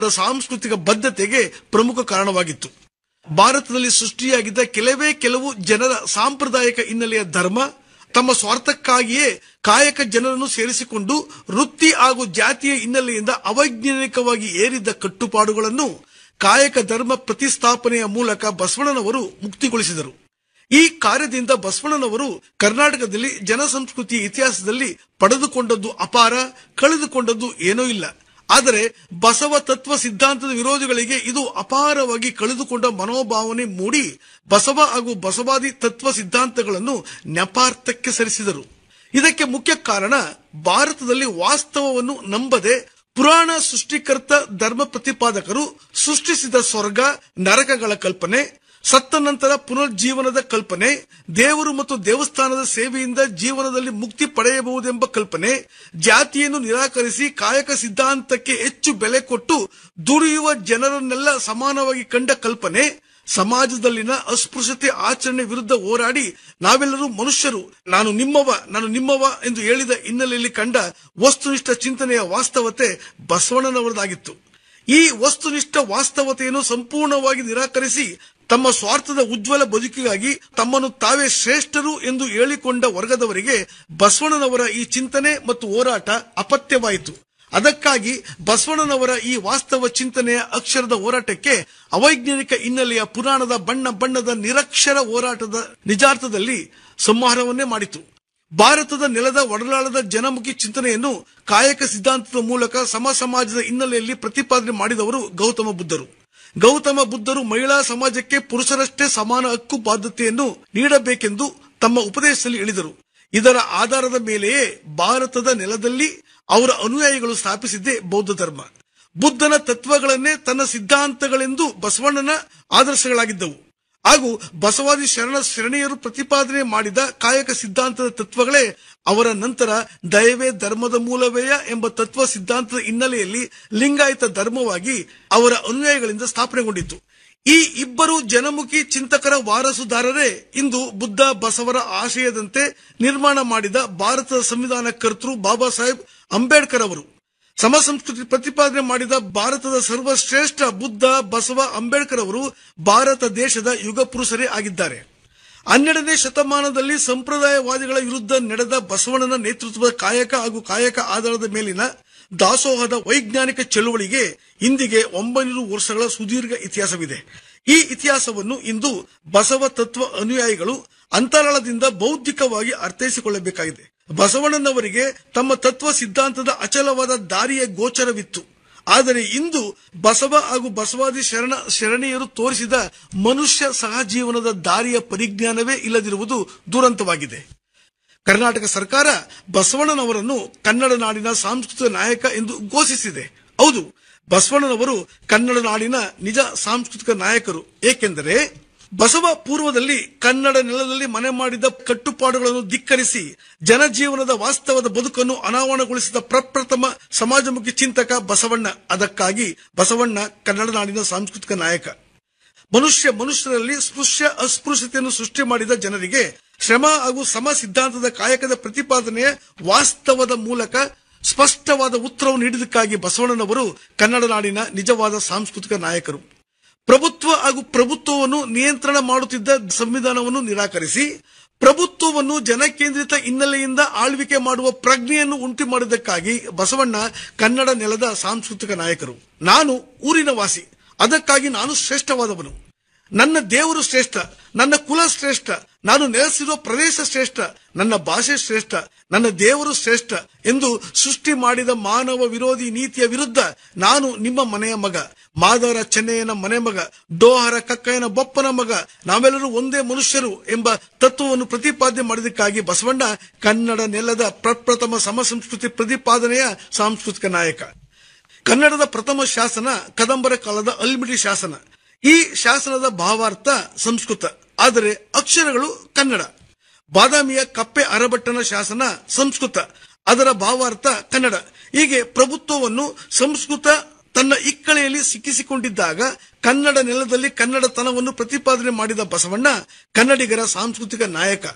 ಸಾಂಸ್ಕೃತಿಕ ಬದ್ಧತೆಗೆ ಪ್ರಮುಖ ಕಾರಣವಾಗಿತ್ತು ಭಾರತದಲ್ಲಿ ಸೃಷ್ಟಿಯಾಗಿದ್ದ ಕೆಲವೇ ಕೆಲವು ಜನರ ಸಾಂಪ್ರದಾಯಿಕ ಹಿನ್ನೆಲೆಯ ಧರ್ಮ ತಮ್ಮ ಸ್ವಾರ್ಥಕ್ಕಾಗಿಯೇ ಕಾಯಕ ಜನರನ್ನು ಸೇರಿಸಿಕೊಂಡು ವೃತ್ತಿ ಹಾಗೂ ಜಾತಿಯ ಹಿನ್ನೆಲೆಯಿಂದ ಅವೈಜ್ಞಾನಿಕವಾಗಿ ಏರಿದ್ದ ಕಟ್ಟುಪಾಡುಗಳನ್ನು ಕಾಯಕ ಧರ್ಮ ಪ್ರತಿಸ್ಥಾಪನೆಯ ಮೂಲಕ ಬಸವಣ್ಣನವರು ಮುಕ್ತಿಗೊಳಿಸಿದರು ಈ ಕಾರ್ಯದಿಂದ ಬಸವಣ್ಣನವರು ಕರ್ನಾಟಕದಲ್ಲಿ ಜನಸಂಸ್ಕೃತಿಯ ಇತಿಹಾಸದಲ್ಲಿ ಪಡೆದುಕೊಂಡದ್ದು ಅಪಾರ ಕಳೆದುಕೊಂಡದ್ದು ಏನೂ ಇಲ್ಲ ಆದರೆ ಬಸವ ತತ್ವ ಸಿದ್ಧಾಂತದ ವಿರೋಧಿಗಳಿಗೆ ಇದು ಅಪಾರವಾಗಿ ಕಳೆದುಕೊಂಡ ಮನೋಭಾವನೆ ಮೂಡಿ ಬಸವ ಹಾಗೂ ಬಸವಾದಿ ತತ್ವ ಸಿದ್ಧಾಂತಗಳನ್ನು ನೆಪಾರ್ಥಕ್ಕೆ ಸರಿಸಿದರು ಇದಕ್ಕೆ ಮುಖ್ಯ ಕಾರಣ ಭಾರತದಲ್ಲಿ ವಾಸ್ತವವನ್ನು ನಂಬದೆ ಪುರಾಣ ಸೃಷ್ಟಿಕರ್ತ ಧರ್ಮ ಪ್ರತಿಪಾದಕರು ಸೃಷ್ಟಿಸಿದ ಸ್ವರ್ಗ ನರಕಗಳ ಕಲ್ಪನೆ ಸತ್ತ ನಂತರ ಪುನರ್ಜೀವನದ ಕಲ್ಪನೆ ದೇವರು ಮತ್ತು ದೇವಸ್ಥಾನದ ಸೇವೆಯಿಂದ ಜೀವನದಲ್ಲಿ ಮುಕ್ತಿ ಪಡೆಯಬಹುದೆಂಬ ಕಲ್ಪನೆ ಜಾತಿಯನ್ನು ನಿರಾಕರಿಸಿ ಕಾಯಕ ಸಿದ್ಧಾಂತಕ್ಕೆ ಹೆಚ್ಚು ಬೆಲೆ ಕೊಟ್ಟು ದುಡಿಯುವ ಜನರನ್ನೆಲ್ಲ ಸಮಾನವಾಗಿ ಕಂಡ ಕಲ್ಪನೆ ಸಮಾಜದಲ್ಲಿನ ಅಸ್ಪೃಶ್ಯತೆ ಆಚರಣೆ ವಿರುದ್ಧ ಹೋರಾಡಿ ನಾವೆಲ್ಲರೂ ಮನುಷ್ಯರು ನಾನು ನಿಮ್ಮವ ನಾನು ನಿಮ್ಮವ ಎಂದು ಹೇಳಿದ ಹಿನ್ನೆಲೆಯಲ್ಲಿ ಕಂಡ ವಸ್ತುನಿಷ್ಠ ಚಿಂತನೆಯ ವಾಸ್ತವತೆ ಬಸವಣ್ಣನವರದಾಗಿತ್ತು ಈ ವಸ್ತುನಿಷ್ಠ ವಾಸ್ತವತೆಯನ್ನು ಸಂಪೂರ್ಣವಾಗಿ ನಿರಾಕರಿಸಿ ತಮ್ಮ ಸ್ವಾರ್ಥದ ಉಜ್ವಲ ಬದುಕಿಗಾಗಿ ತಮ್ಮನ್ನು ತಾವೇ ಶ್ರೇಷ್ಠರು ಎಂದು ಹೇಳಿಕೊಂಡ ವರ್ಗದವರಿಗೆ ಬಸವಣ್ಣನವರ ಈ ಚಿಂತನೆ ಮತ್ತು ಹೋರಾಟ ಅಪತ್ಯವಾಯಿತು ಅದಕ್ಕಾಗಿ ಬಸವಣ್ಣನವರ ಈ ವಾಸ್ತವ ಚಿಂತನೆಯ ಅಕ್ಷರದ ಹೋರಾಟಕ್ಕೆ ಅವೈಜ್ಞಾನಿಕ ಹಿನ್ನೆಲೆಯ ಪುರಾಣದ ಬಣ್ಣ ಬಣ್ಣದ ನಿರಕ್ಷರ ಹೋರಾಟದ ನಿಜಾರ್ಥದಲ್ಲಿ ಸಂಹಾರವನ್ನೇ ಮಾಡಿತು ಭಾರತದ ನೆಲದ ಒಡಲಾಳದ ಜನಮುಖಿ ಚಿಂತನೆಯನ್ನು ಕಾಯಕ ಸಿದ್ಧಾಂತದ ಮೂಲಕ ಸಮ ಸಮಾಜದ ಹಿನ್ನೆಲೆಯಲ್ಲಿ ಪ್ರತಿಪಾದನೆ ಮಾಡಿದವರು ಗೌತಮ ಬುದ್ಧರು ಗೌತಮ ಬುದ್ಧರು ಮಹಿಳಾ ಸಮಾಜಕ್ಕೆ ಪುರುಷರಷ್ಟೇ ಸಮಾನ ಹಕ್ಕು ಬಾಧ್ಯತೆಯನ್ನು ನೀಡಬೇಕೆಂದು ತಮ್ಮ ಉಪದೇಶದಲ್ಲಿ ಹೇಳಿದರು ಇದರ ಆಧಾರದ ಮೇಲೆಯೇ ಭಾರತದ ನೆಲದಲ್ಲಿ ಅವರ ಅನುಯಾಯಿಗಳು ಸ್ಥಾಪಿಸಿದ್ದೇ ಬೌದ್ಧ ಧರ್ಮ ಬುದ್ಧನ ತತ್ವಗಳನ್ನೇ ತನ್ನ ಸಿದ್ಧಾಂತಗಳೆಂದು ಬಸವಣ್ಣನ ಆದರ್ಶಗಳಾಗಿದ್ದವು ಹಾಗೂ ಬಸವಾದಿ ಶರಣ ಶರಣೀಯರು ಪ್ರತಿಪಾದನೆ ಮಾಡಿದ ಕಾಯಕ ಸಿದ್ಧಾಂತದ ತತ್ವಗಳೇ ಅವರ ನಂತರ ದಯವೇ ಧರ್ಮದ ಮೂಲವೇಯ ಎಂಬ ತತ್ವ ಸಿದ್ಧಾಂತದ ಹಿನ್ನೆಲೆಯಲ್ಲಿ ಲಿಂಗಾಯತ ಧರ್ಮವಾಗಿ ಅವರ ಅನುಯಾಯಿಗಳಿಂದ ಸ್ಥಾಪನೆಗೊಂಡಿತು ಈ ಇಬ್ಬರು ಜನಮುಖಿ ಚಿಂತಕರ ವಾರಸುದಾರರೇ ಇಂದು ಬುದ್ಧ ಬಸವರ ಆಶಯದಂತೆ ನಿರ್ಮಾಣ ಮಾಡಿದ ಭಾರತದ ಸಂವಿಧಾನ ಕರ್ತೃ ಬಾಬಾ ಸಾಹೇಬ್ ಅಂಬೇಡ್ಕರ್ ಅವರು ಸಮ ಸಂಸ್ಕೃತಿ ಪ್ರತಿಪಾದನೆ ಮಾಡಿದ ಭಾರತದ ಸರ್ವಶ್ರೇಷ್ಠ ಬುದ್ಧ ಬಸವ ಅಂಬೇಡ್ಕರ್ ಅವರು ಭಾರತ ದೇಶದ ಯುಗ ಪುರುಷರೇ ಆಗಿದ್ದಾರೆ ಹನ್ನೆರಡನೇ ಶತಮಾನದಲ್ಲಿ ಸಂಪ್ರದಾಯವಾದಿಗಳ ವಿರುದ್ಧ ನಡೆದ ಬಸವಣ್ಣನ ನೇತೃತ್ವದ ಕಾಯಕ ಹಾಗೂ ಕಾಯಕ ಆಧಾರದ ಮೇಲಿನ ದಾಸೋಹದ ವೈಜ್ಞಾನಿಕ ಚಳುವಳಿಗೆ ಇಂದಿಗೆ ಒಂಬೈನೂರು ವರ್ಷಗಳ ಸುದೀರ್ಘ ಇತಿಹಾಸವಿದೆ ಈ ಇತಿಹಾಸವನ್ನು ಇಂದು ಬಸವ ತತ್ವ ಅನುಯಾಯಿಗಳು ಅಂತರಾಳದಿಂದ ಬೌದ್ಧಿಕವಾಗಿ ಅರ್ಥೈಸಿಕೊಳ್ಳಬೇಕಾಗಿದೆ ಬಸವಣ್ಣನವರಿಗೆ ತಮ್ಮ ತತ್ವ ಸಿದ್ಧಾಂತದ ಅಚಲವಾದ ದಾರಿಯ ಗೋಚರವಿತ್ತು ಆದರೆ ಇಂದು ಬಸವ ಹಾಗೂ ಬಸವಾದಿ ಶರಣ ಶರಣೀಯರು ತೋರಿಸಿದ ಮನುಷ್ಯ ಸಹಜೀವನದ ದಾರಿಯ ಪರಿಜ್ಞಾನವೇ ಇಲ್ಲದಿರುವುದು ದುರಂತವಾಗಿದೆ ಕರ್ನಾಟಕ ಸರ್ಕಾರ ಬಸವಣ್ಣನವರನ್ನು ಕನ್ನಡ ನಾಡಿನ ಸಾಂಸ್ಕೃತಿಕ ನಾಯಕ ಎಂದು ಘೋಷಿಸಿದೆ ಹೌದು ಬಸವಣ್ಣನವರು ಕನ್ನಡ ನಾಡಿನ ನಿಜ ಸಾಂಸ್ಕೃತಿಕ ನಾಯಕರು ಏಕೆಂದರೆ ಬಸವ ಪೂರ್ವದಲ್ಲಿ ಕನ್ನಡ ನೆಲದಲ್ಲಿ ಮನೆ ಮಾಡಿದ ಕಟ್ಟುಪಾಡುಗಳನ್ನು ಧಿಕ್ಕರಿಸಿ ಜನಜೀವನದ ವಾಸ್ತವದ ಬದುಕನ್ನು ಅನಾವರಣಗೊಳಿಸಿದ ಪ್ರಪ್ರಥಮ ಸಮಾಜಮುಖಿ ಚಿಂತಕ ಬಸವಣ್ಣ ಅದಕ್ಕಾಗಿ ಬಸವಣ್ಣ ಕನ್ನಡ ನಾಡಿನ ಸಾಂಸ್ಕೃತಿಕ ನಾಯಕ ಮನುಷ್ಯ ಮನುಷ್ಯರಲ್ಲಿ ಸ್ಪೃಶ್ಯ ಅಸ್ಪೃಶ್ಯತೆಯನ್ನು ಸೃಷ್ಟಿ ಮಾಡಿದ ಜನರಿಗೆ ಶ್ರಮ ಹಾಗೂ ಸಮ ಸಿದ್ಧಾಂತದ ಕಾಯಕದ ಪ್ರತಿಪಾದನೆಯ ವಾಸ್ತವದ ಮೂಲಕ ಸ್ಪಷ್ಟವಾದ ಉತ್ತರವನ್ನು ನೀಡಿದಕ್ಕಾಗಿ ಬಸವಣ್ಣನವರು ಕನ್ನಡ ನಾಡಿನ ನಿಜವಾದ ಸಾಂಸ್ಕೃತಿಕ ನಾಯಕರು ಪ್ರಭುತ್ವ ಹಾಗೂ ಪ್ರಭುತ್ವವನ್ನು ನಿಯಂತ್ರಣ ಮಾಡುತ್ತಿದ್ದ ಸಂವಿಧಾನವನ್ನು ನಿರಾಕರಿಸಿ ಪ್ರಭುತ್ವವನ್ನು ಜನಕೇಂದ್ರಿತ ಹಿನ್ನೆಲೆಯಿಂದ ಆಳ್ವಿಕೆ ಮಾಡುವ ಪ್ರಜ್ಞೆಯನ್ನು ಉಂಟು ಮಾಡಿದ್ದಕ್ಕಾಗಿ ಬಸವಣ್ಣ ಕನ್ನಡ ನೆಲದ ಸಾಂಸ್ಕೃತಿಕ ನಾಯಕರು ನಾನು ಊರಿನ ವಾಸಿ ಅದಕ್ಕಾಗಿ ನಾನು ಶ್ರೇಷ್ಠವಾದವನು ನನ್ನ ದೇವರು ಶ್ರೇಷ್ಠ ನನ್ನ ಕುಲ ಶ್ರೇಷ್ಠ ನಾನು ನೆಲೆಸಿರುವ ಪ್ರದೇಶ ಶ್ರೇಷ್ಠ ನನ್ನ ಭಾಷೆ ಶ್ರೇಷ್ಠ ನನ್ನ ದೇವರು ಶ್ರೇಷ್ಠ ಎಂದು ಸೃಷ್ಟಿ ಮಾಡಿದ ಮಾನವ ವಿರೋಧಿ ನೀತಿಯ ವಿರುದ್ಧ ನಾನು ನಿಮ್ಮ ಮನೆಯ ಮಗ ಮಾದರ ಚೆನ್ನಯ್ಯನ ಮನೆ ಮಗ ಡೋಹರ ಕಕ್ಕಯ್ಯನ ಬೊಪ್ಪನ ಮಗ ನಾವೆಲ್ಲರೂ ಒಂದೇ ಮನುಷ್ಯರು ಎಂಬ ತತ್ವವನ್ನು ಪ್ರತಿಪಾದನೆ ಮಾಡಿದಕ್ಕಾಗಿ ಬಸವಣ್ಣ ಕನ್ನಡ ನೆಲದ ಪ್ರಪ್ರಥಮ ಸಮ ಸಂಸ್ಕೃತಿ ಪ್ರತಿಪಾದನೆಯ ಸಾಂಸ್ಕೃತಿಕ ನಾಯಕ ಕನ್ನಡದ ಪ್ರಥಮ ಶಾಸನ ಕದಂಬರ ಕಾಲದ ಅಲ್ಮಿಡಿ ಶಾಸನ ಈ ಶಾಸನದ ಭಾವಾರ್ಥ ಸಂಸ್ಕೃತ ಆದರೆ ಅಕ್ಷರಗಳು ಕನ್ನಡ ಬಾದಾಮಿಯ ಕಪ್ಪೆ ಅರಬಟ್ಟನ ಶಾಸನ ಸಂಸ್ಕೃತ ಅದರ ಭಾವಾರ್ಥ ಕನ್ನಡ ಹೀಗೆ ಪ್ರಭುತ್ವವನ್ನು ಸಂಸ್ಕೃತ ತನ್ನ ಇಕ್ಕಳೆಯಲ್ಲಿ ಸಿಕ್ಕಿಸಿಕೊಂಡಿದ್ದಾಗ ಕನ್ನಡ ನೆಲದಲ್ಲಿ ಕನ್ನಡತನವನ್ನು ಪ್ರತಿಪಾದನೆ ಮಾಡಿದ ಬಸವಣ್ಣ ಕನ್ನಡಿಗರ ಸಾಂಸ್ಕೃತಿಕ ನಾಯಕ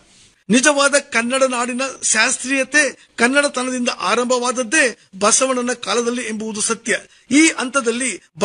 ನಿಜವಾದ ಕನ್ನಡ ನಾಡಿನ ಶಾಸ್ತ್ರೀಯತೆ ಕನ್ನಡತನದಿಂದ ಆರಂಭವಾದದ್ದೇ ಬಸವಣ್ಣನ ಕಾಲದಲ್ಲಿ ಎಂಬುದು ಸತ್ಯ ಈ ಹಂತದಲ್ಲಿ